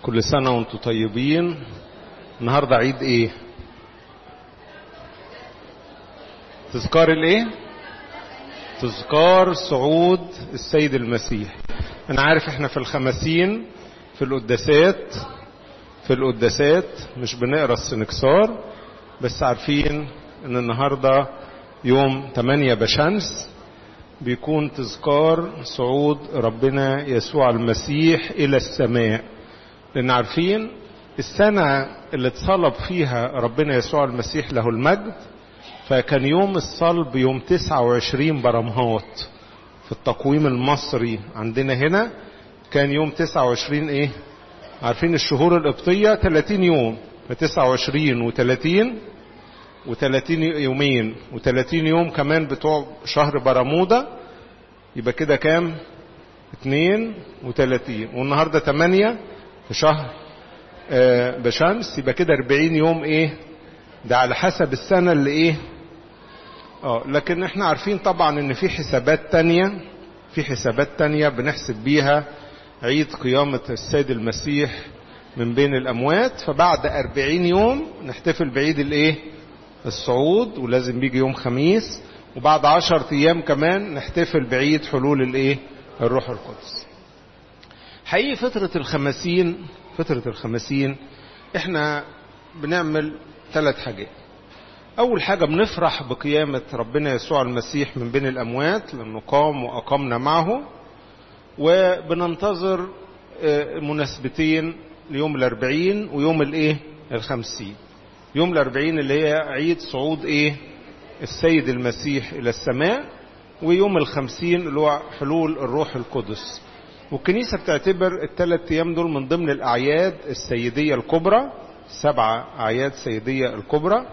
كل سنة وانتم طيبين النهاردة عيد ايه تذكار الايه تذكار صعود السيد المسيح انا عارف احنا في الخمسين في القداسات في القداسات مش بنقرا السنكسار بس عارفين ان النهارده يوم 8 بشمس بيكون تذكار صعود ربنا يسوع المسيح الى السماء لان عارفين السنة اللي اتصلب فيها ربنا يسوع المسيح له المجد فكان يوم الصلب يوم 29 برمهات في التقويم المصري عندنا هنا كان يوم 29 ايه عارفين الشهور القبطية 30 يوم ف 29 و30 و30 يومين و30 يوم كمان بتوع شهر برمودا يبقى كده كام 32 والنهارده 8 في شهر آه بشمس يبقى كده 40 يوم ايه ده على حسب السنة اللي ايه اه لكن احنا عارفين طبعا ان في حسابات تانية في حسابات تانية بنحسب بيها عيد قيامة السيد المسيح من بين الاموات فبعد 40 يوم نحتفل بعيد الايه الصعود ولازم بيجي يوم خميس وبعد 10 ايام كمان نحتفل بعيد حلول الايه الروح القدس حقيقي فترة الخمسين فترة الخمسين احنا بنعمل ثلاث حاجات اول حاجة بنفرح بقيامة ربنا يسوع المسيح من بين الاموات لانه قام واقمنا معه وبننتظر مناسبتين ليوم الاربعين ويوم الايه الخمسين يوم الاربعين اللي هي عيد صعود ايه السيد المسيح الى السماء ويوم الخمسين اللي هو حلول الروح القدس والكنيسة بتعتبر الثلاث أيام دول من ضمن الأعياد السيدية الكبرى سبعة أعياد سيدية الكبرى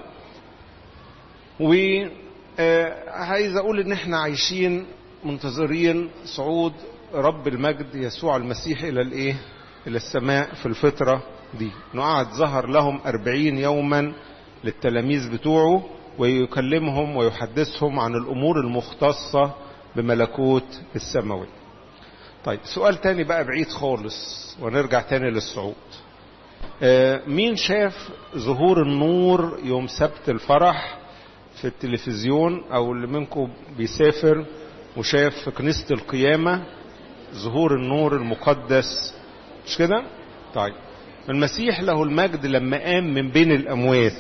وعايز أقول إن إحنا عايشين منتظرين صعود رب المجد يسوع المسيح إلى الإيه؟ إلى السماء في الفترة دي إنه قعد ظهر لهم أربعين يوما للتلاميذ بتوعه ويكلمهم ويحدثهم عن الأمور المختصة بملكوت السماوي طيب سؤال تاني بقى بعيد خالص ونرجع تاني للصعود آه مين شاف ظهور النور يوم سبت الفرح في التلفزيون او اللي منكم بيسافر وشاف في كنيسة القيامة ظهور النور المقدس مش كده طيب المسيح له المجد لما قام من بين الاموات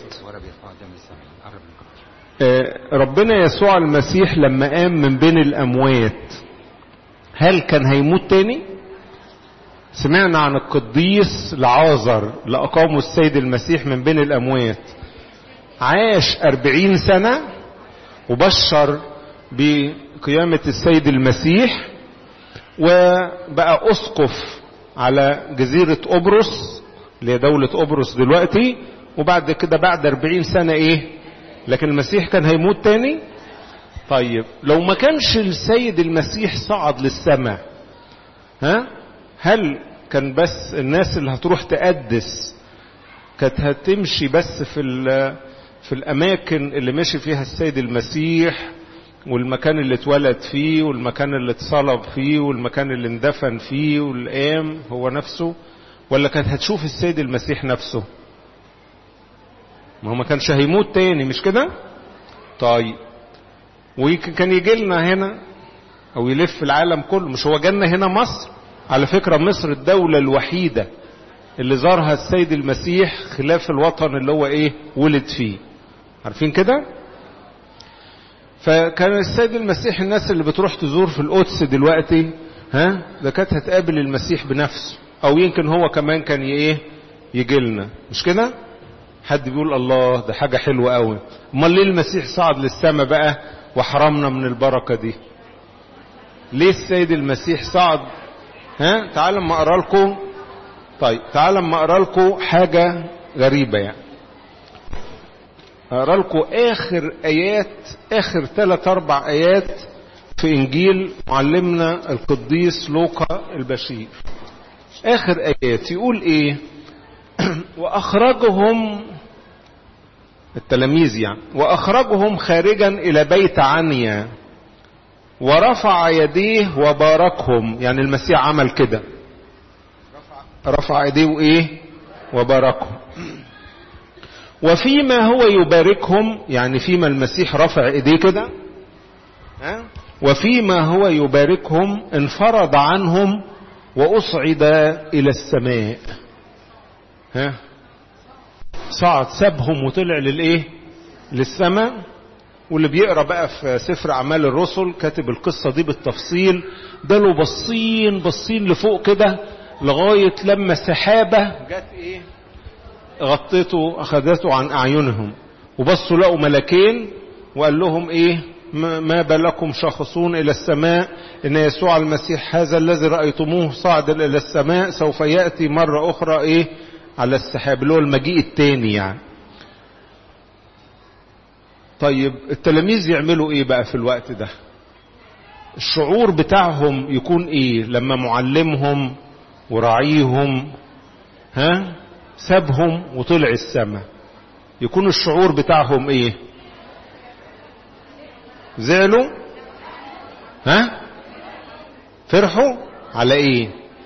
آه ربنا يسوع المسيح لما قام من بين الاموات هل كان هيموت تاني سمعنا عن القديس لعازر لأقامه السيد المسيح من بين الأموات عاش أربعين سنة وبشر بقيامة السيد المسيح وبقى أسقف على جزيرة أبرص اللي هي دولة أبرص دلوقتي وبعد كده بعد أربعين سنة إيه لكن المسيح كان هيموت تاني طيب لو ما كانش السيد المسيح صعد للسماء ها هل كان بس الناس اللي هتروح تقدس كانت هتمشي بس في في الاماكن اللي مشي فيها السيد المسيح والمكان اللي اتولد فيه والمكان اللي اتصلب فيه والمكان اللي اندفن فيه والقام هو نفسه ولا كانت هتشوف السيد المسيح نفسه ما هو ما كانش هيموت تاني مش كده طيب وكان يجي لنا هنا او يلف العالم كله مش هو جالنا هنا مصر على فكرة مصر الدولة الوحيدة اللي زارها السيد المسيح خلاف الوطن اللي هو ايه ولد فيه عارفين كده فكان السيد المسيح الناس اللي بتروح تزور في القدس دلوقتي ها ده كانت هتقابل المسيح بنفسه او يمكن هو كمان كان ايه يجي لنا مش كده حد بيقول الله ده حاجة حلوة قوي امال ليه المسيح صعد للسماء بقى وحرمنا من البركة دي ليه السيد المسيح صعد ها تعال اما اقرا لكم طيب تعال اما اقرا لكم حاجة غريبة يعني اقرا لكم اخر ايات اخر ثلاث اربع ايات في انجيل معلمنا القديس لوقا البشير اخر ايات يقول ايه واخرجهم التلاميذ يعني واخرجهم خارجا الى بيت عنيا ورفع يديه وباركهم يعني المسيح عمل كده رفع ايديه وايه وباركهم وفيما هو يباركهم يعني فيما المسيح رفع ايديه كده ها وفيما هو يباركهم انفرض عنهم واصعد الى السماء ها صعد سابهم وطلع للايه للسماء واللي بيقرا بقى في سفر اعمال الرسل كاتب القصه دي بالتفصيل ده له بصين بصين لفوق كده لغايه لما السحابه جت ايه غطيته اخذته عن اعينهم وبصوا لقوا ملكين وقال لهم ايه ما بالكم شخصون الى السماء ان يسوع المسيح هذا الذي رايتموه صعد الى السماء سوف ياتي مره اخرى ايه على السحاب اللي هو المجيء التاني يعني طيب التلاميذ يعملوا ايه بقى في الوقت ده الشعور بتاعهم يكون ايه لما معلمهم وراعيهم ها سابهم وطلع السماء يكون الشعور بتاعهم ايه زعلوا ها فرحوا على ايه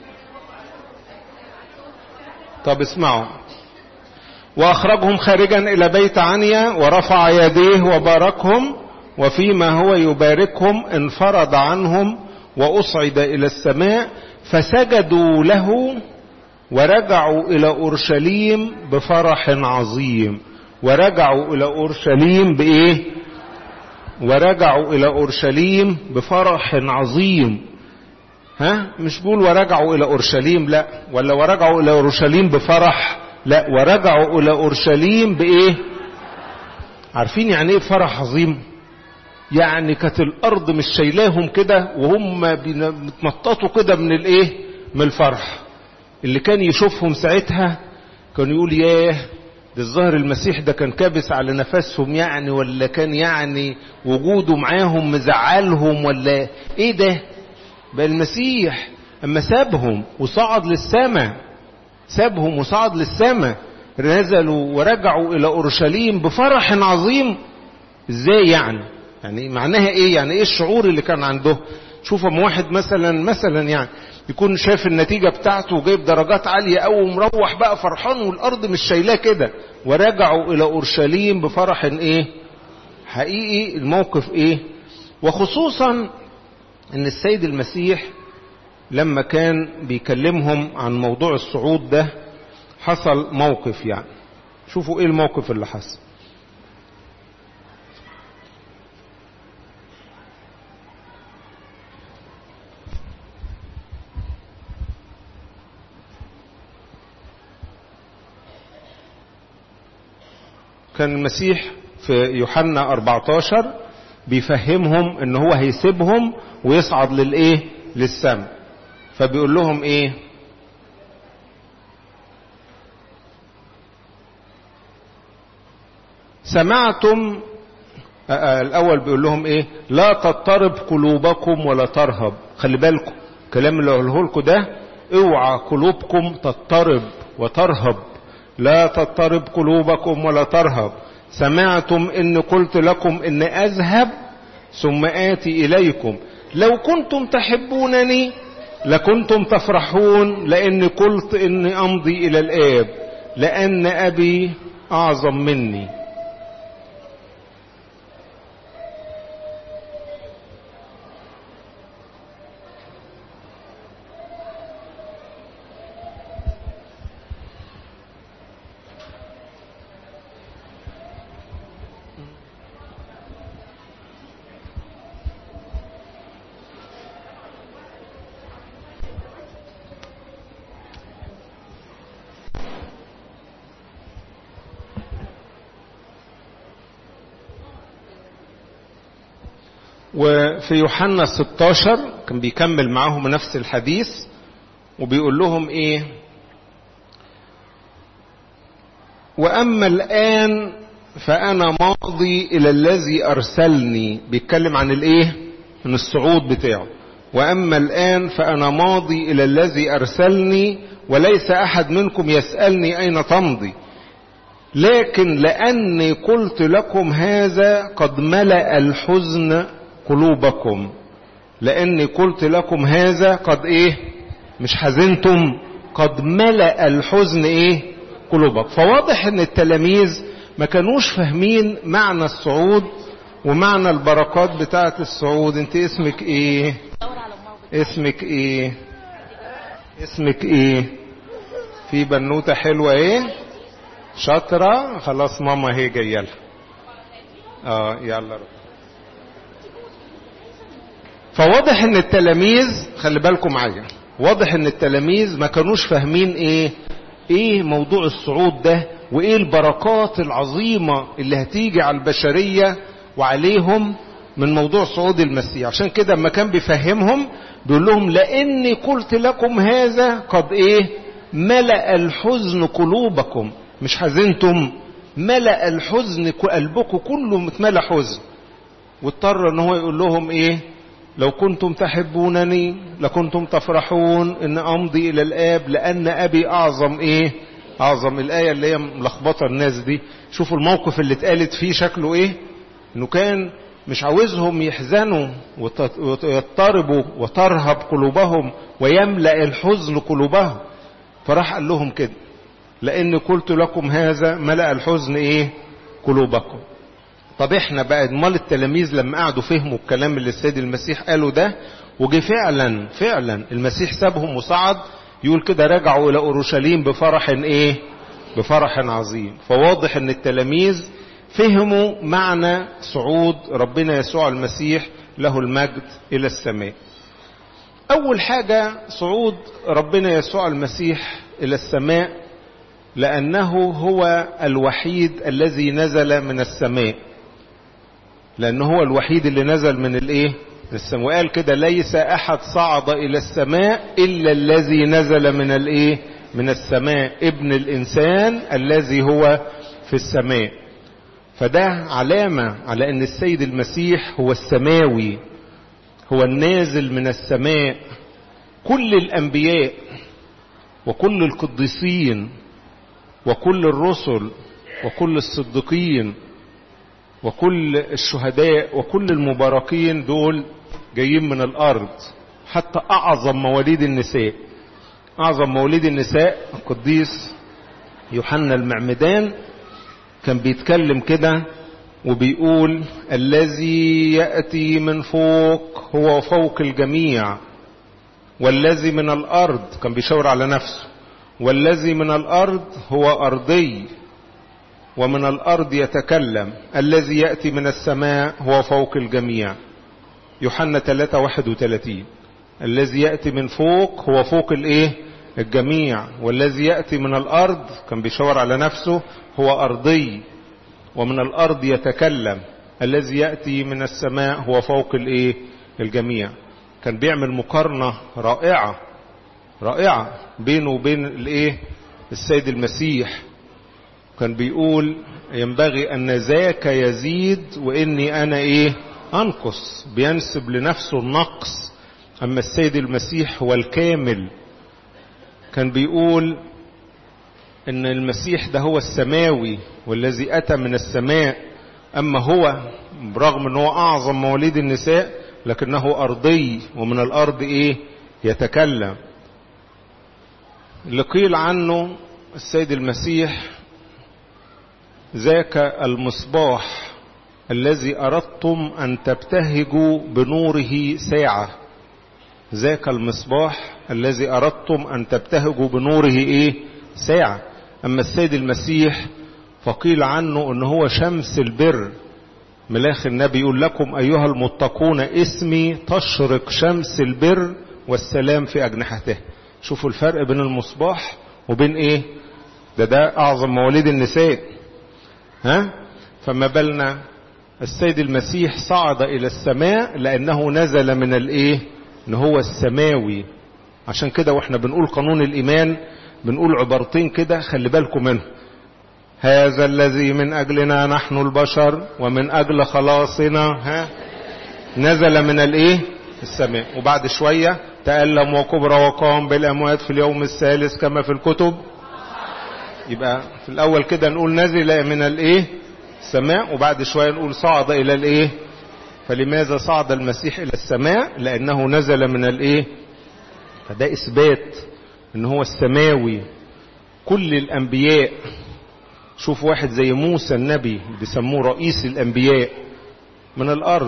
طب اسمعوا واخرجهم خارجا الى بيت عنيا ورفع يديه وباركهم وفيما هو يباركهم انفرض عنهم واصعد الى السماء فسجدوا له ورجعوا الى اورشليم بفرح عظيم ورجعوا الى اورشليم بايه ورجعوا الى اورشليم بفرح عظيم ها مش بقول ورجعوا الى اورشليم لا ولا ورجعوا الى اورشليم بفرح لا ورجعوا الى اورشليم بايه عارفين يعني ايه فرح عظيم يعني كانت الارض مش شايلاهم كده وهم بيتنططوا كده من الايه من الفرح اللي كان يشوفهم ساعتها كان يقول ياه ده الظاهر المسيح ده كان كابس على نفسهم يعني ولا كان يعني وجوده معاهم مزعلهم ولا ايه ده بقى المسيح اما سابهم وصعد للسماء سابهم وصعد للسماء نزلوا ورجعوا الى اورشليم بفرح عظيم ازاي يعني يعني معناها ايه يعني ايه الشعور اللي كان عنده شوف اما واحد مثلا مثلا يعني يكون شاف النتيجه بتاعته وجايب درجات عاليه قوي ومروح بقى فرحان والارض مش شايلاه كده ورجعوا الى اورشليم بفرح ايه حقيقي الموقف ايه وخصوصا ان السيد المسيح لما كان بيكلمهم عن موضوع الصعود ده حصل موقف يعني شوفوا ايه الموقف اللي حصل كان المسيح في يوحنا 14 بيفهمهم ان هو هيسيبهم ويصعد للايه للسماء فبيقول لهم ايه سمعتم الاول بيقول لهم ايه لا تضطرب قلوبكم ولا ترهب خلي بالكم الكلام اللي اقوله لكم ده اوعى قلوبكم تضطرب وترهب لا تضطرب قلوبكم ولا ترهب سمعتم ان قلت لكم ان اذهب ثم اتي اليكم لو كنتم تحبونني لكنتم تفرحون لاني قلت اني امضي الى الاب لان ابي اعظم مني وفي يوحنا 16 كان بيكمل معاهم نفس الحديث وبيقول لهم ايه واما الان فانا ماضي الى الذي ارسلني بيتكلم عن الايه من الصعود بتاعه واما الان فانا ماضي الى الذي ارسلني وليس احد منكم يسالني اين تمضي لكن لاني قلت لكم هذا قد ملا الحزن قلوبكم لاني قلت لكم هذا قد ايه مش حزنتم قد ملأ الحزن ايه قلوبك فواضح ان التلاميذ ما كانوش فاهمين معنى الصعود ومعنى البركات بتاعة الصعود انت اسمك ايه اسمك ايه اسمك ايه في بنوتة حلوة ايه شاطرة خلاص ماما هي جاية لها اه يلا رب. فواضح ان التلاميذ خلي بالكم معايا واضح ان التلاميذ ما كانوش فاهمين ايه ايه موضوع الصعود ده وايه البركات العظيمة اللي هتيجي على البشرية وعليهم من موضوع صعود المسيح عشان كده اما كان بيفهمهم بيقول لهم لاني قلت لكم هذا قد ايه ملأ الحزن قلوبكم مش حزنتم ملأ الحزن قلبكم كله متملى حزن واضطر ان هو يقول لهم ايه لو كنتم تحبونني لكنتم تفرحون ان امضي الى الاب لان ابي اعظم ايه اعظم الايه اللي هي ملخبطه الناس دي شوفوا الموقف اللي اتقالت فيه شكله ايه انه كان مش عاوزهم يحزنوا ويضطربوا وترهب قلوبهم ويملأ الحزن قلوبهم فراح قال لهم كده لان قلت لكم هذا ملأ الحزن ايه قلوبكم طب احنا بقى امال التلاميذ لما قعدوا فهموا الكلام اللي السيد المسيح قاله ده وجي فعلا فعلا المسيح سابهم وصعد يقول كده رجعوا الى اورشليم بفرح ايه بفرح عظيم فواضح ان التلاميذ فهموا معنى صعود ربنا يسوع المسيح له المجد الى السماء اول حاجة صعود ربنا يسوع المسيح الى السماء لانه هو الوحيد الذي نزل من السماء لانه هو الوحيد اللي نزل من الايه السماء وقال كده ليس احد صعد الى السماء الا الذي نزل من الايه من السماء ابن الانسان الذي هو في السماء فده علامة على ان السيد المسيح هو السماوي هو النازل من السماء كل الانبياء وكل القديسين وكل الرسل وكل الصديقين وكل الشهداء وكل المباركين دول جايين من الارض حتى اعظم مواليد النساء اعظم مواليد النساء القديس يوحنا المعمدان كان بيتكلم كده وبيقول الذي ياتي من فوق هو فوق الجميع والذي من الارض كان بيشاور على نفسه والذي من الارض هو ارضي ومن الارض يتكلم الذي ياتي من السماء هو فوق الجميع يوحنا 3 31 الذي ياتي من فوق هو فوق الايه الجميع والذي ياتي من الارض كان بيشاور على نفسه هو ارضي ومن الارض يتكلم الذي ياتي من السماء هو فوق الايه الجميع كان بيعمل مقارنه رائعه رائعه بينه وبين الايه السيد المسيح كان بيقول ينبغي ان ذاك يزيد واني انا ايه انقص بينسب لنفسه النقص اما السيد المسيح هو الكامل كان بيقول ان المسيح ده هو السماوي والذي اتى من السماء اما هو برغم ان هو اعظم مواليد النساء لكنه ارضي ومن الارض ايه يتكلم اللي قيل عنه السيد المسيح ذاك المصباح الذي اردتم ان تبتهجوا بنوره ساعه ذاك المصباح الذي اردتم ان تبتهجوا بنوره ايه ساعه اما السيد المسيح فقيل عنه ان هو شمس البر ملاخ النبي يقول لكم ايها المتقون اسمي تشرق شمس البر والسلام في اجنحته شوفوا الفرق بين المصباح وبين ايه ده ده اعظم مواليد النساء ها فما بالنا السيد المسيح صعد الى السماء لانه نزل من الايه ان هو السماوي عشان كده واحنا بنقول قانون الايمان بنقول عبارتين كده خلي بالكم منه هذا الذي من اجلنا نحن البشر ومن اجل خلاصنا ها نزل من الايه السماء وبعد شويه تألم وكبر وقام بالاموات في اليوم الثالث كما في الكتب يبقى في الاول كده نقول نزل من الايه السماء وبعد شويه نقول صعد الى الايه فلماذا صعد المسيح الى السماء لانه نزل من الايه فده اثبات ان هو السماوي كل الانبياء شوف واحد زي موسى النبي بيسموه رئيس الانبياء من الارض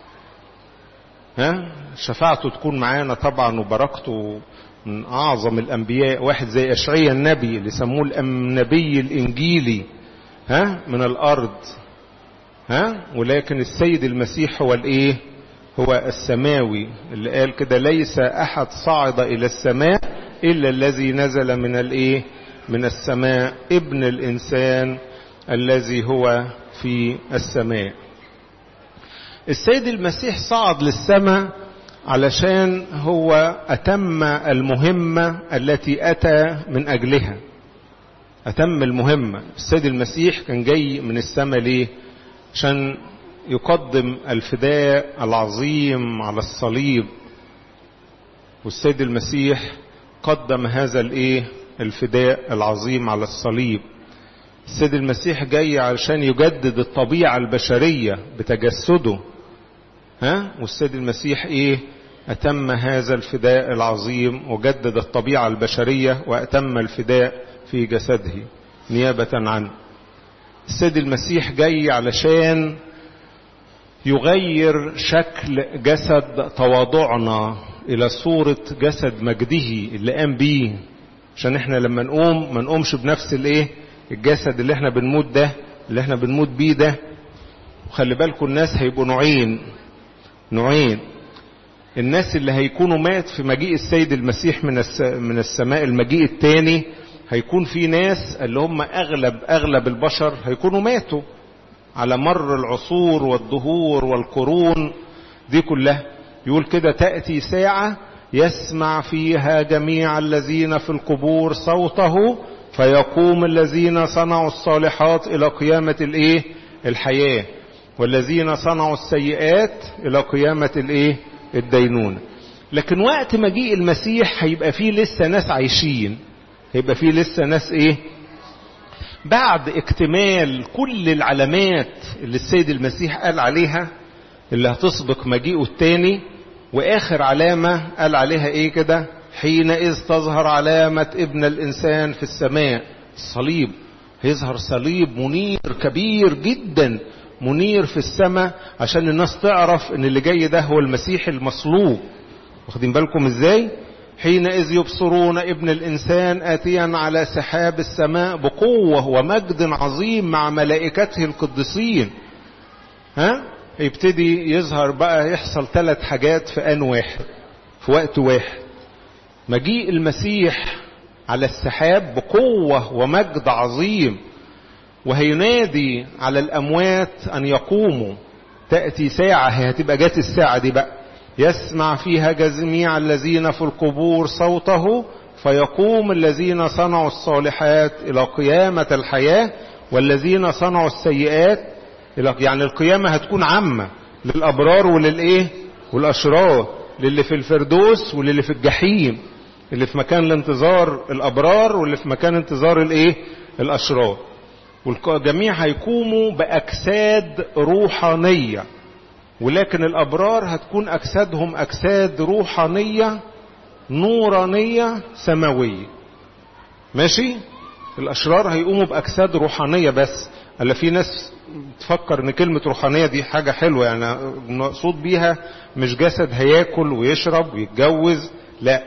ها شفاعته تكون معانا طبعا وبركته من اعظم الانبياء واحد زي اشعيا النبي اللي سموه النبي الانجيلي ها من الارض ها ولكن السيد المسيح هو الايه هو السماوي اللي قال كده ليس احد صعد الى السماء الا الذي نزل من الايه من السماء ابن الانسان الذي هو في السماء السيد المسيح صعد للسماء علشان هو اتم المهمه التي اتى من اجلها اتم المهمه السيد المسيح كان جاي من السماء ليه عشان يقدم الفداء العظيم على الصليب والسيد المسيح قدم هذا الايه الفداء العظيم على الصليب السيد المسيح جاي علشان يجدد الطبيعة البشرية بتجسده ها والسيد المسيح ايه اتم هذا الفداء العظيم وجدد الطبيعة البشرية واتم الفداء في جسده نيابة عنه السيد المسيح جاي علشان يغير شكل جسد تواضعنا الى صورة جسد مجده اللي قام بيه عشان احنا لما نقوم ما نقومش بنفس الايه الجسد اللي احنا بنموت ده اللي احنا بنموت بيه ده وخلي بالكم الناس هيبقوا نوعين نوعين الناس اللي هيكونوا مات في مجيء السيد المسيح من من السماء المجيء الثاني هيكون في ناس اللي هم اغلب اغلب البشر هيكونوا ماتوا على مر العصور والدهور والقرون دي كلها يقول كده تأتي ساعة يسمع فيها جميع الذين في القبور صوته فيقوم الذين صنعوا الصالحات إلى قيامة الإيه؟ الحياة والذين صنعوا السيئات إلى قيامة الإيه؟ الدينونة لكن وقت مجيء المسيح هيبقى فيه لسه ناس عايشين هيبقى فيه لسه ناس إيه؟ بعد اكتمال كل العلامات اللي السيد المسيح قال عليها اللي هتسبق مجيئه التاني واخر علامة قال عليها ايه كده حينئذ تظهر علامة ابن الانسان في السماء الصليب هيظهر صليب منير كبير جدا منير في السماء عشان الناس تعرف ان اللي جاي ده هو المسيح المصلوب واخدين بالكم ازاي حينئذ يبصرون ابن الانسان اتيا على سحاب السماء بقوة ومجد عظيم مع ملائكته القديسين ها يبتدي يظهر بقى يحصل ثلاث حاجات في آن واحد في وقت واحد مجيء المسيح على السحاب بقوة ومجد عظيم وهينادي على الأموات أن يقوموا تأتي ساعة هي هتبقى جات الساعة دي بقى يسمع فيها جميع الذين في القبور صوته فيقوم الذين صنعوا الصالحات إلى قيامة الحياة والذين صنعوا السيئات يعني القيامة هتكون عامة للأبرار وللإيه والأشرار للي في الفردوس وللي في الجحيم اللي في مكان الانتظار الأبرار واللي في مكان انتظار الإيه الأشرار والجميع هيقوموا بأجساد روحانية ولكن الأبرار هتكون أجسادهم أجساد روحانية نورانية سماوية ماشي الأشرار هيقوموا بأجساد روحانية بس ألا في ناس تفكر ان كلمة روحانية دي حاجة حلوة يعني مقصود بيها مش جسد هياكل ويشرب ويتجوز لا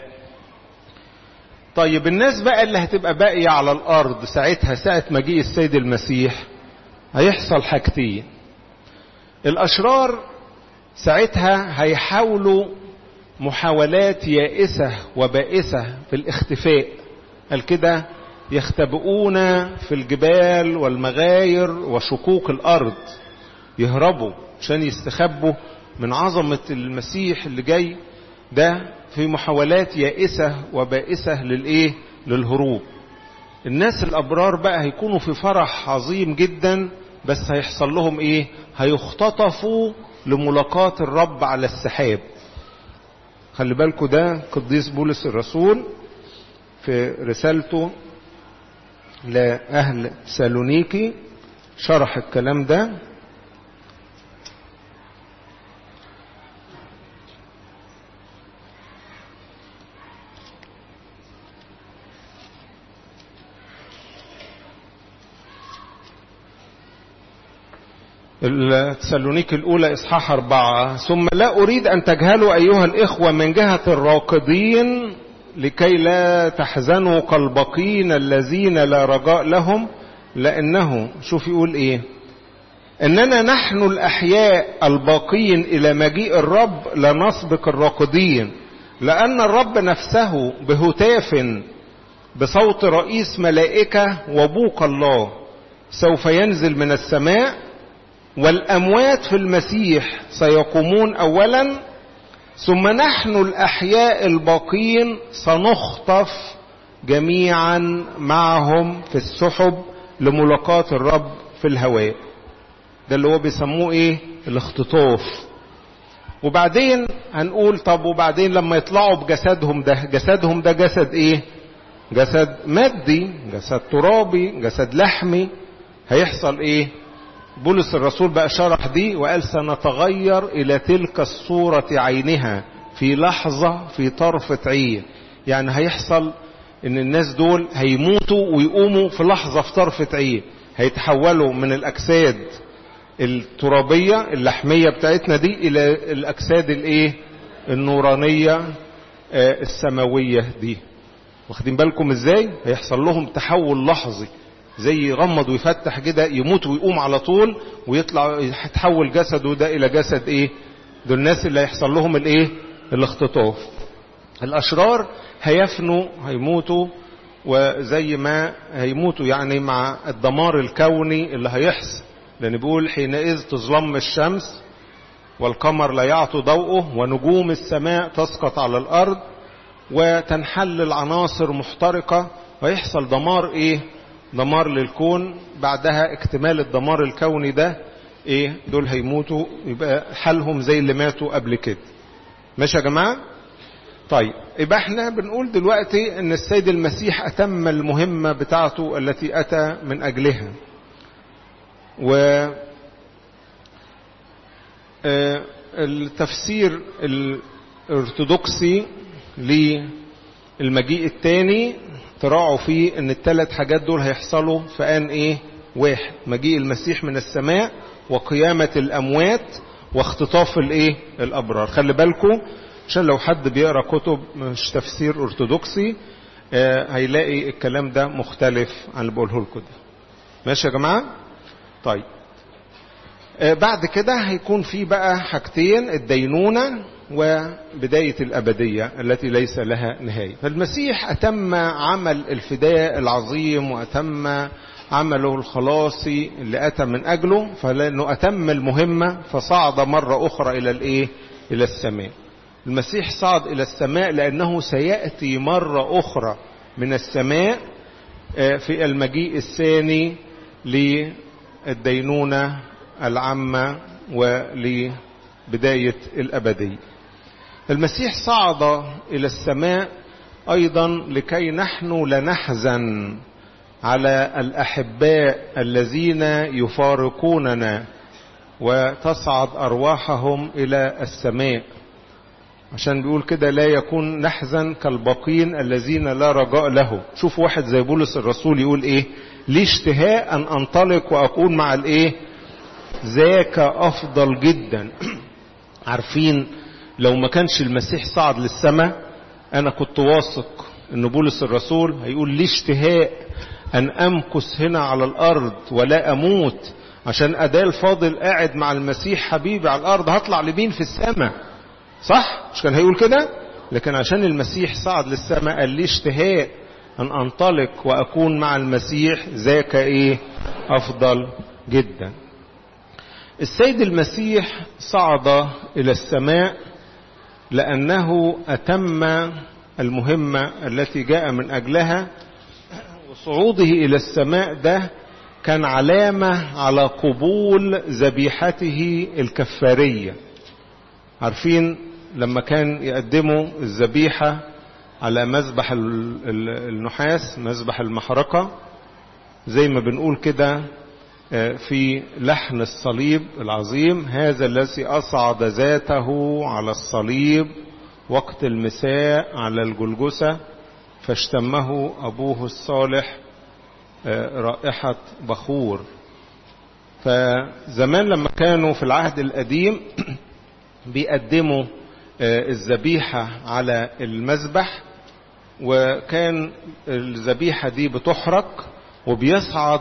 طيب الناس بقى اللي هتبقى باقية على الارض ساعتها ساعة مجيء السيد المسيح هيحصل حاجتين الاشرار ساعتها هيحاولوا محاولات يائسة وبائسة في الاختفاء قال كده يختبئون في الجبال والمغاير وشقوق الارض يهربوا عشان يستخبوا من عظمة المسيح اللي جاي ده في محاولات يائسة وبائسة للايه للهروب الناس الابرار بقى هيكونوا في فرح عظيم جدا بس هيحصل لهم ايه هيختطفوا لملاقاة الرب على السحاب خلي بالكم ده قديس بولس الرسول في رسالته لأهل سالونيكي شرح الكلام ده التسالونيك الأولى إصحاح أربعة ثم لا أريد أن تجهلوا أيها الإخوة من جهة الراقدين لكي لا تحزنوا كالبقين الذين لا رجاء لهم لأنه شوف يقول إيه إننا نحن الأحياء الباقين إلى مجيء الرب لا نسبق الراقدين لأن الرب نفسه بهتاف بصوت رئيس ملائكة وبوق الله سوف ينزل من السماء والأموات في المسيح سيقومون أولا ثم نحن الأحياء الباقين سنخطف جميعا معهم في السحب لملاقاة الرب في الهواء ده اللي هو بيسموه ايه الاختطاف وبعدين هنقول طب وبعدين لما يطلعوا بجسدهم ده جسدهم ده جسد ايه جسد مادي جسد ترابي جسد لحمي هيحصل ايه بولس الرسول بقى شرح دي وقال سنتغير الى تلك الصورة عينها في لحظة في طرفة عين يعني هيحصل ان الناس دول هيموتوا ويقوموا في لحظة في طرفة عين هيتحولوا من الاجساد الترابية اللحمية بتاعتنا دي الى الاجساد الايه النورانية السماوية دي واخدين بالكم ازاي هيحصل لهم تحول لحظي زي يغمض ويفتح كده يموت ويقوم على طول ويطلع يتحول جسده ده الى جسد ايه دول الناس اللي هيحصل لهم الايه الاختطاف الاشرار هيفنوا هيموتوا وزي ما هيموتوا يعني مع الدمار الكوني اللي هيحصل لان بيقول حينئذ تظلم الشمس والقمر لا يعطي ضوءه ونجوم السماء تسقط على الارض وتنحل العناصر محترقة ويحصل دمار ايه دمار للكون بعدها اكتمال الدمار الكوني ده ايه دول هيموتوا يبقى حالهم زي اللي ماتوا قبل كده ماشي يا جماعة طيب يبقى احنا بنقول دلوقتي ان السيد المسيح اتم المهمة بتاعته التي اتى من اجلها و اه التفسير الارثوذكسي للمجيء الثاني تراعوا فيه ان الثلاث حاجات دول هيحصلوا في ان ايه واحد مجيء المسيح من السماء وقيامة الاموات واختطاف الايه الابرار خلي بالكم عشان لو حد بيقرا كتب مش تفسير ارثوذكسي آه هيلاقي الكلام ده مختلف عن اللي بقوله لكم ده ماشي يا جماعه طيب آه بعد كده هيكون في بقى حاجتين الدينونه وبداية الأبدية التي ليس لها نهاية فالمسيح أتم عمل الفداء العظيم وأتم عمله الخلاصي اللي أتى من أجله فلأنه أتم المهمة فصعد مرة أخرى إلى الإيه؟ إلى السماء المسيح صعد إلى السماء لأنه سيأتي مرة أخرى من السماء في المجيء الثاني للدينونة العامة ولبداية الأبدية المسيح صعد إلى السماء أيضا لكي نحن لا نحزن على الأحباء الذين يفارقوننا وتصعد أرواحهم إلى السماء عشان بيقول كده لا يكون نحزن كالباقين الذين لا رجاء له شوف واحد زي بولس الرسول يقول ايه لي اشتهاء ان انطلق واكون مع الايه ذاك افضل جدا عارفين لو ما كانش المسيح صعد للسماء انا كنت واثق ان بولس الرسول هيقول لي اشتهاء ان امكث هنا على الارض ولا اموت عشان اداه الفاضل قاعد مع المسيح حبيبي على الارض هطلع لمين في السماء صح مش كان هيقول كده لكن عشان المسيح صعد للسماء قال لي اشتهاء ان انطلق واكون مع المسيح ذاك ايه افضل جدا السيد المسيح صعد الى السماء لانه اتم المهمه التي جاء من اجلها وصعوده الى السماء ده كان علامه على قبول ذبيحته الكفاريه عارفين لما كان يقدموا الذبيحه على مذبح النحاس مذبح المحرقه زي ما بنقول كده في لحن الصليب العظيم هذا الذي أصعد ذاته على الصليب وقت المساء على الجلجسة فاشتمه أبوه الصالح رائحة بخور فزمان لما كانوا في العهد القديم بيقدموا الذبيحة على المذبح وكان الذبيحة دي بتحرق وبيصعد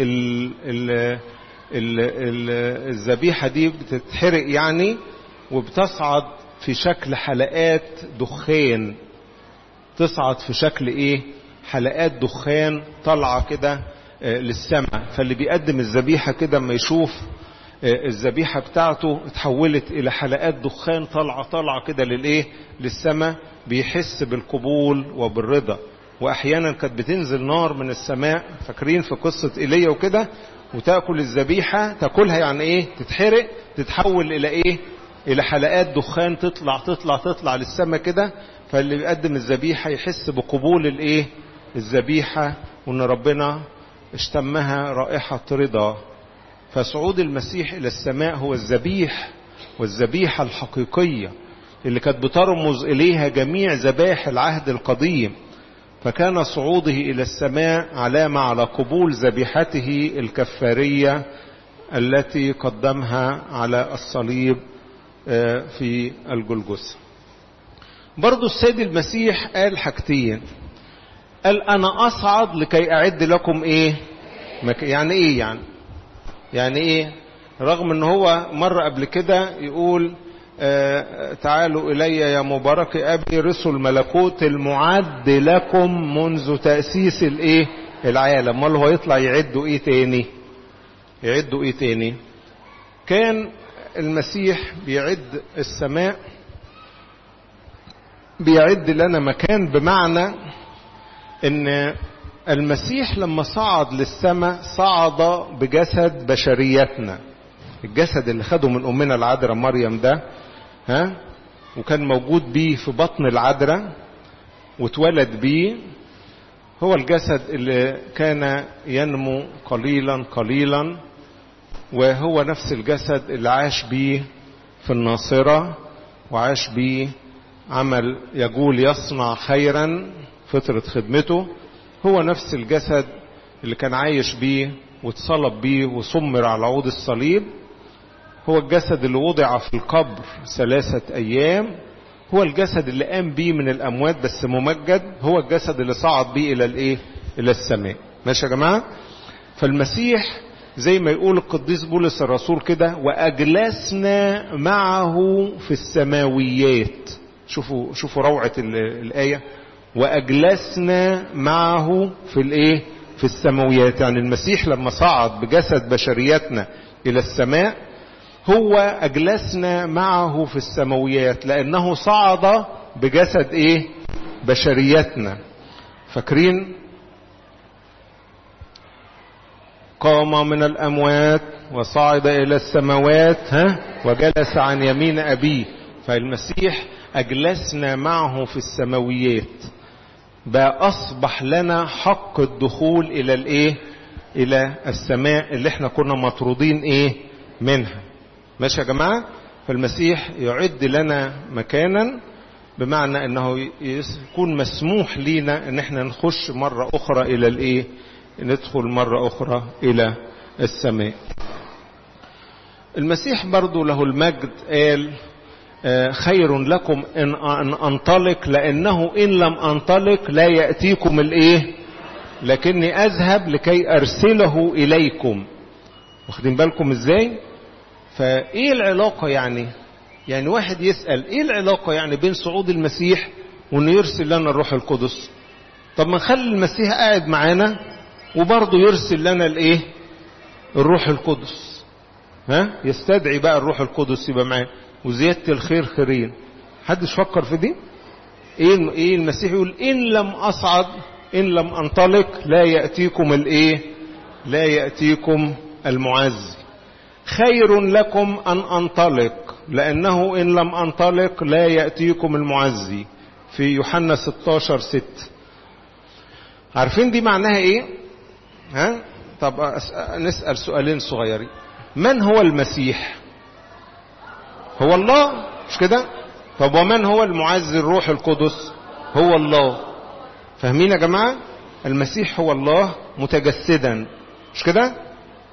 الذبيحة دي بتتحرق يعني وبتصعد في شكل حلقات دخان تصعد في شكل ايه حلقات دخان طالعة كده للسماء فاللي بيقدم الذبيحة كده اما يشوف الذبيحة بتاعته اتحولت الى حلقات دخان طالعة طالعة كده للايه للسماء بيحس بالقبول وبالرضا واحيانا كانت بتنزل نار من السماء فاكرين في قصة ايليا وكده وتاكل الذبيحة تاكلها يعني ايه تتحرق تتحول الى ايه الى حلقات دخان تطلع تطلع تطلع للسماء كده فاللي بيقدم الذبيحة يحس بقبول الايه الذبيحة وان ربنا اشتمها رائحة رضا فصعود المسيح الى السماء هو الذبيح والذبيحة الحقيقية اللي كانت بترمز اليها جميع ذبائح العهد القديم فكان صعوده الى السماء علامة على قبول ذبيحته الكفارية التي قدمها على الصليب في الجلجثة برضو السيد المسيح قال حاجتين قال انا اصعد لكي اعد لكم ايه يعني ايه يعني يعني ايه رغم ان هو مرة قبل كده يقول آه تعالوا الي يا مبارك ابي رسل الملكوت المعد لكم منذ تأسيس الايه العالم امال هو يطلع يعدوا ايه تاني يعدوا ايه تاني كان المسيح بيعد السماء بيعد لنا مكان بمعنى ان المسيح لما صعد للسماء صعد بجسد بشريتنا الجسد اللي خده من امنا العذراء مريم ده ها وكان موجود بيه في بطن العذراء واتولد بيه هو الجسد اللي كان ينمو قليلا قليلا وهو نفس الجسد اللي عاش بيه في الناصرة وعاش بيه عمل يقول يصنع خيرا فترة خدمته هو نفس الجسد اللي كان عايش بيه واتصلب بيه وصمر على عود الصليب هو الجسد اللي وضع في القبر ثلاثة أيام هو الجسد اللي قام بيه من الأموات بس ممجد هو الجسد اللي صعد بيه إلى الإيه؟ إلى السماء ماشي يا جماعة فالمسيح زي ما يقول القديس بولس الرسول كده وأجلسنا معه في السماويات شوفوا شوفوا روعة الآية وأجلسنا معه في الإيه؟ في السماويات يعني المسيح لما صعد بجسد بشريتنا إلى السماء هو أجلسنا معه في السماويات لأنه صعد بجسد إيه؟ بشريتنا فاكرين قام من الأموات وصعد إلى السماوات ها وجلس عن يمين أبيه فالمسيح أجلسنا معه في السماويات بقى أصبح لنا حق الدخول إلى الإيه إلى السماء اللي احنا كنا مطرودين إيه منها ماشي يا جماعة فالمسيح يعد لنا مكانا بمعنى انه يكون مسموح لينا ان احنا نخش مرة اخرى الى الايه ندخل مرة اخرى الى السماء المسيح برضو له المجد قال خير لكم ان انطلق لانه ان لم انطلق لا يأتيكم الايه لكني اذهب لكي ارسله اليكم واخدين بالكم ازاي فايه العلاقة يعني يعني واحد يسأل ايه العلاقة يعني بين صعود المسيح وانه يرسل لنا الروح القدس طب ما نخلي المسيح قاعد معانا وبرضه يرسل لنا الايه الروح القدس ها يستدعي بقى الروح القدس يبقى معاه وزيادة الخير خيرين حدش فكر في دي ايه ايه المسيح يقول ان لم اصعد ان لم انطلق لا يأتيكم الايه لا يأتيكم المعز خير لكم ان انطلق لانه ان لم انطلق لا يأتيكم المعزي في يوحنا 16 6 عارفين دي معناها ايه ها طب نسأل سؤالين صغيرين من هو المسيح هو الله مش كده طب ومن هو المعزي الروح القدس هو الله فاهمين يا جماعة المسيح هو الله متجسدا مش كده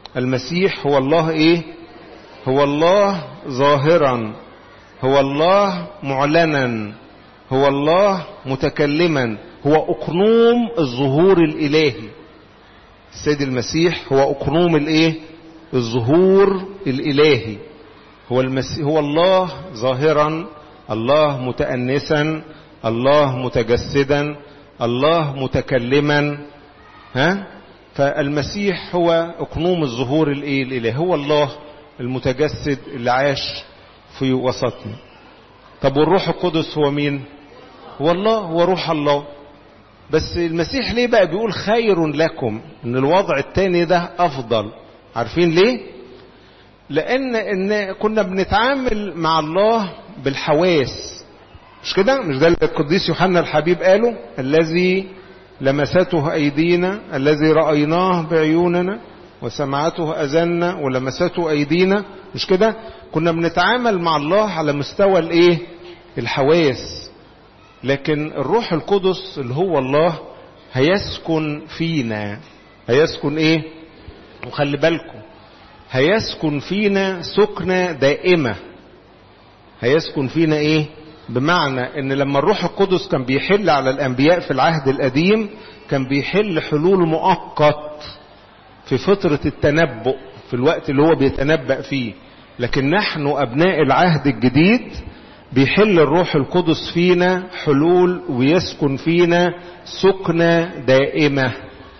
المسيح هو الله ايه هو الله ظاهرا هو الله معلنا هو الله متكلما هو اقنوم الظهور الالهي السيد المسيح هو اقنوم الايه الظهور الالهي هو المسيح هو الله ظاهرا الله متأنسا الله متجسدا الله متكلما ها فالمسيح هو اقنوم الظهور الايه الالهي هو الله المتجسد اللي عاش في وسطنا طب والروح القدس هو مين هو الله هو روح الله بس المسيح ليه بقى بيقول خير لكم ان الوضع التاني ده افضل عارفين ليه لان ان كنا بنتعامل مع الله بالحواس مش كده مش ده اللي القديس يوحنا الحبيب قاله الذي لمسته ايدينا الذي رايناه بعيوننا وسمعته اذاننا ولمسته ايدينا مش كده كنا بنتعامل مع الله على مستوى الايه الحواس لكن الروح القدس اللي هو الله هيسكن فينا هيسكن ايه وخلي بالكم هيسكن فينا سكنة دائمة هيسكن فينا ايه بمعنى ان لما الروح القدس كان بيحل على الانبياء في العهد القديم كان بيحل حلول مؤقت في فترة التنبؤ في الوقت اللي هو بيتنبأ فيه لكن نحن ابناء العهد الجديد بيحل الروح القدس فينا حلول ويسكن فينا سكنة دائمة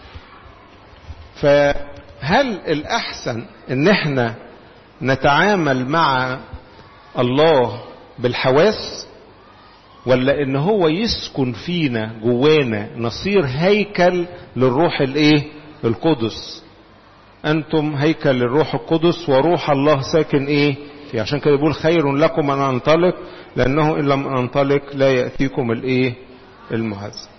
فهل الأحسن ان احنا نتعامل مع الله بالحواس ولا ان هو يسكن فينا جوانا نصير هيكل للروح الايه القدس انتم هيكل للروح القدس وروح الله ساكن ايه في عشان كده بيقول خير لكم ان انطلق لانه ان لم انطلق لا ياتيكم الايه المعز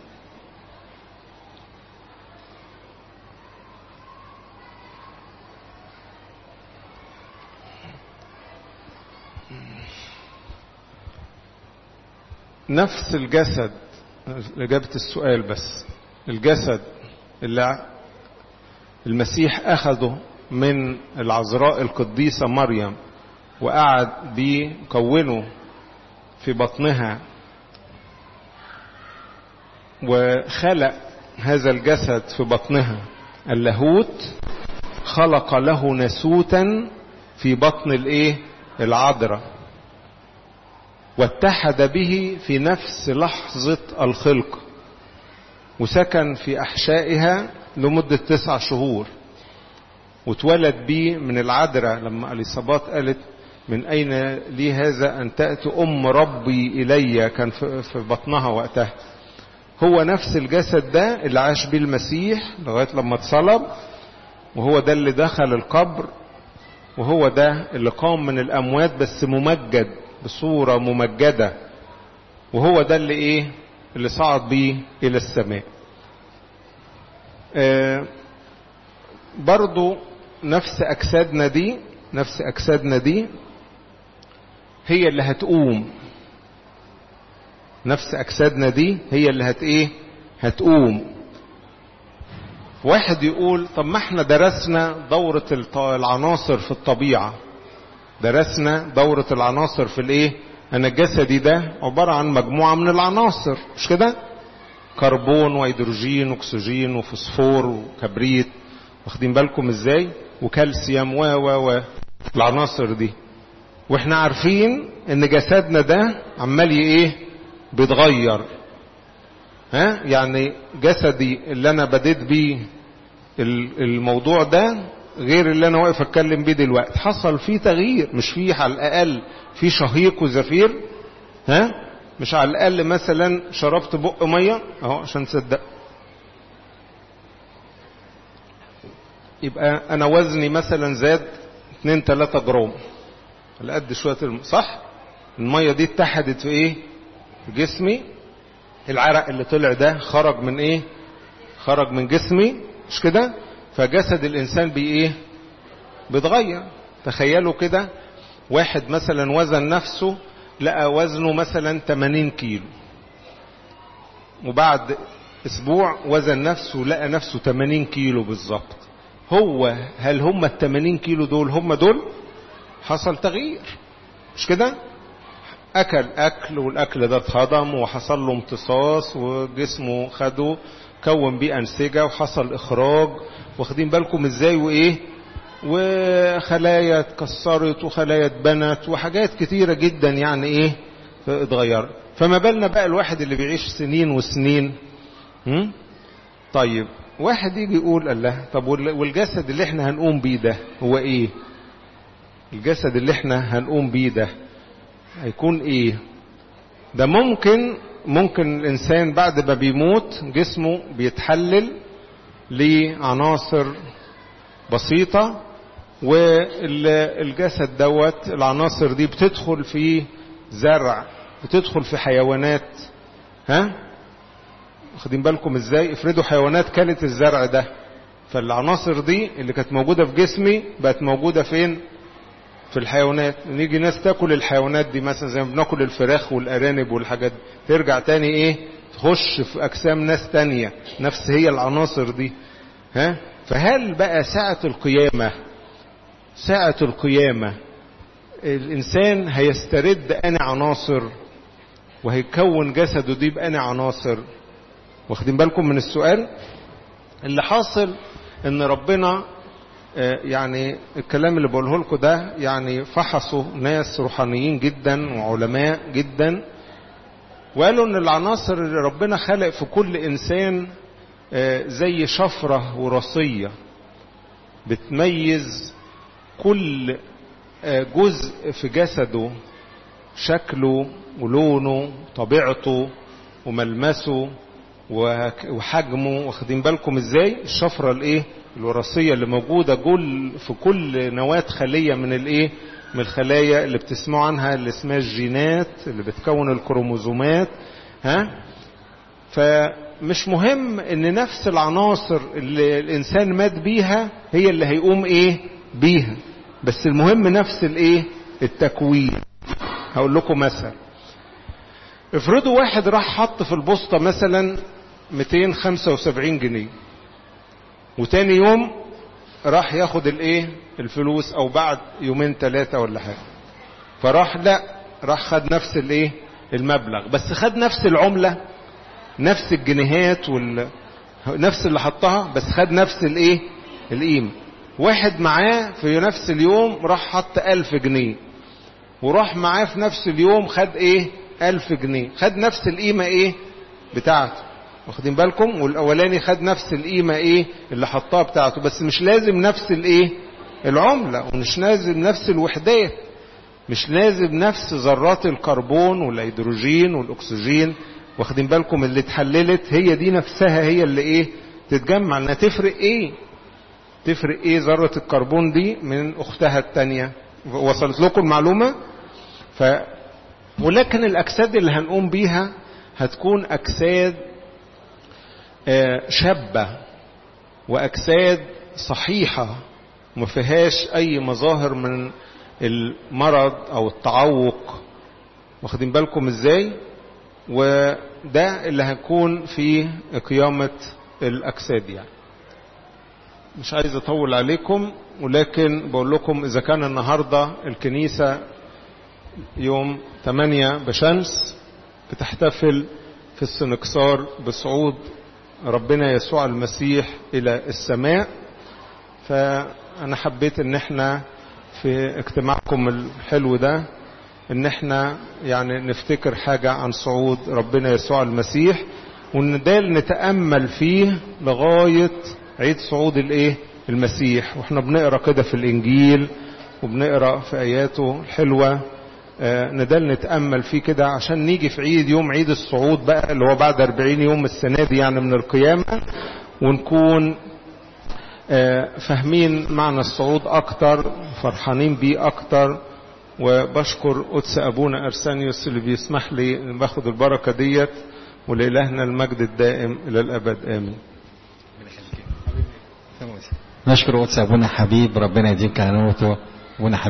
نفس الجسد إجابة السؤال بس الجسد اللي المسيح أخذه من العذراء القديسة مريم وقعد بيكونه في بطنها وخلق هذا الجسد في بطنها اللاهوت خلق له نسوتا في بطن الايه العذراء واتحد به في نفس لحظة الخلق وسكن في أحشائها لمدة تسع شهور واتولد بيه من العذراء لما اليصابات قالت من أين لي هذا أن تأتي أم ربي إلي كان في بطنها وقتها هو نفس الجسد ده اللي عاش بيه المسيح لغاية لما اتصلب وهو ده اللي دخل القبر وهو ده اللي قام من الأموات بس ممجد بصورة ممجدة وهو ده اللي ايه اللي صعد بيه الى السماء آه برضو نفس اجسادنا دي نفس اجسادنا دي هي اللي هتقوم نفس اجسادنا دي هي اللي هت ايه هتقوم واحد يقول طب ما احنا درسنا دورة العناصر في الطبيعة درسنا دورة العناصر في الايه انا جسدي ده عبارة عن مجموعة من العناصر مش كده كربون وهيدروجين واكسجين وفوسفور وكبريت واخدين بالكم ازاي وكالسيوم و و و العناصر دي واحنا عارفين ان جسدنا ده عمال ايه بيتغير ها يعني جسدي اللي انا بديت بيه الموضوع ده غير اللي انا واقف اتكلم بيه دلوقتي حصل فيه تغيير مش فيه على الاقل في شهيق وزفير ها مش على الاقل مثلا شربت بق ميه اهو عشان تصدق يبقى انا وزني مثلا زاد 2 3 جرام على قد شويه الم... صح الميه دي اتحدت في ايه في جسمي العرق اللي طلع ده خرج من ايه خرج من جسمي مش كده فجسد الانسان بي ايه بيتغير تخيلوا كده واحد مثلا وزن نفسه لقى وزنه مثلا 80 كيلو وبعد اسبوع وزن نفسه لقى نفسه 80 كيلو بالظبط هو هل هم ال 80 كيلو دول هم دول حصل تغيير مش كده اكل اكل والاكل ده اتهضم وحصل له امتصاص وجسمه خده كون بيه انسجه وحصل اخراج واخدين بالكم ازاي وايه وخلايا اتكسرت وخلايا اتبنت وحاجات كتيره جدا يعني ايه اتغيرت فما بالنا بقى الواحد اللي بيعيش سنين وسنين هم؟ طيب واحد يجي يقول الله طب والجسد اللي احنا هنقوم بيه ده هو ايه الجسد اللي احنا هنقوم بيه ده هيكون ايه ده ممكن ممكن الانسان بعد ما بيموت جسمه بيتحلل لعناصر بسيطة والجسد دوت العناصر دي بتدخل في زرع بتدخل في حيوانات ها واخدين بالكم ازاي افرضوا حيوانات كلت الزرع ده فالعناصر دي اللي كانت موجودة في جسمي بقت موجودة فين في الحيوانات نيجي ناس تاكل الحيوانات دي مثلا زي ما بناكل الفراخ والارانب والحاجات دي ترجع تاني ايه تخش في اجسام ناس تانية نفس هي العناصر دي ها فهل بقى ساعة القيامة ساعة القيامة الانسان هيسترد انا عناصر وهيكون جسده دي بأنا عناصر واخدين بالكم من السؤال اللي حاصل ان ربنا يعني الكلام اللي بقوله لكم ده يعني فحصوا ناس روحانيين جدا وعلماء جدا وقالوا ان العناصر اللي ربنا خلق في كل انسان زي شفرة وراثية بتميز كل جزء في جسده شكله ولونه طبيعته وملمسه وحجمه واخدين بالكم ازاي الشفرة الايه الوراثية اللي موجودة جل في كل نواة خلية من الايه من الخلايا اللي بتسمعوا عنها اللي اسمها الجينات اللي بتكون الكروموزومات ها فمش مهم ان نفس العناصر اللي الانسان مات بيها هي اللي هيقوم ايه بيها بس المهم نفس الايه التكوين هقول لكم مثل افرضوا واحد راح حط في البوسطة مثلا 275 جنيه وتاني يوم راح ياخد الايه الفلوس او بعد يومين ثلاثة ولا حاجة فراح لا راح خد نفس الايه المبلغ بس خد نفس العملة نفس الجنيهات وال نفس اللي حطها بس خد نفس الايه القيمة واحد معاه في نفس اليوم راح حط ألف جنيه وراح معاه في نفس اليوم خد ايه ألف جنيه خد نفس القيمة ايه بتاعته واخدين بالكم والاولاني خد نفس القيمة ايه اللي حطها بتاعته بس مش لازم نفس الايه العملة ومش لازم نفس الوحدات مش لازم نفس ذرات الكربون والهيدروجين والاكسجين واخدين بالكم اللي اتحللت هي دي نفسها هي اللي ايه تتجمع انها تفرق ايه تفرق ايه ذرة الكربون دي من اختها التانية وصلت لكم المعلومة ف ولكن الاجساد اللي هنقوم بيها هتكون اجساد شابة واجساد صحيحة ما فيهاش اي مظاهر من المرض او التعوق واخدين بالكم ازاي وده اللي هيكون في قيامة الاجساد يعني مش عايز اطول عليكم ولكن بقول لكم اذا كان النهاردة الكنيسة يوم 8 بشمس بتحتفل في السنكسار بصعود ربنا يسوع المسيح الى السماء فانا حبيت ان احنا في اجتماعكم الحلو ده ان احنا يعني نفتكر حاجة عن صعود ربنا يسوع المسيح وان ده نتأمل فيه لغاية عيد صعود الايه المسيح واحنا بنقرا كده في الانجيل وبنقرا في اياته الحلوه آه ندال نتامل فيه كده عشان نيجي في عيد يوم عيد الصعود بقى اللي هو بعد 40 يوم السنه دي يعني من القيامه ونكون آه فاهمين معنى الصعود اكتر فرحانين بيه اكتر وبشكر قدس ابونا ارسانيوس اللي بيسمح لي باخد البركه ديت ولإلهنا المجد الدائم الى الابد امين نشكر قدس ابونا حبيب ربنا يديم كهنوته ابونا حبيب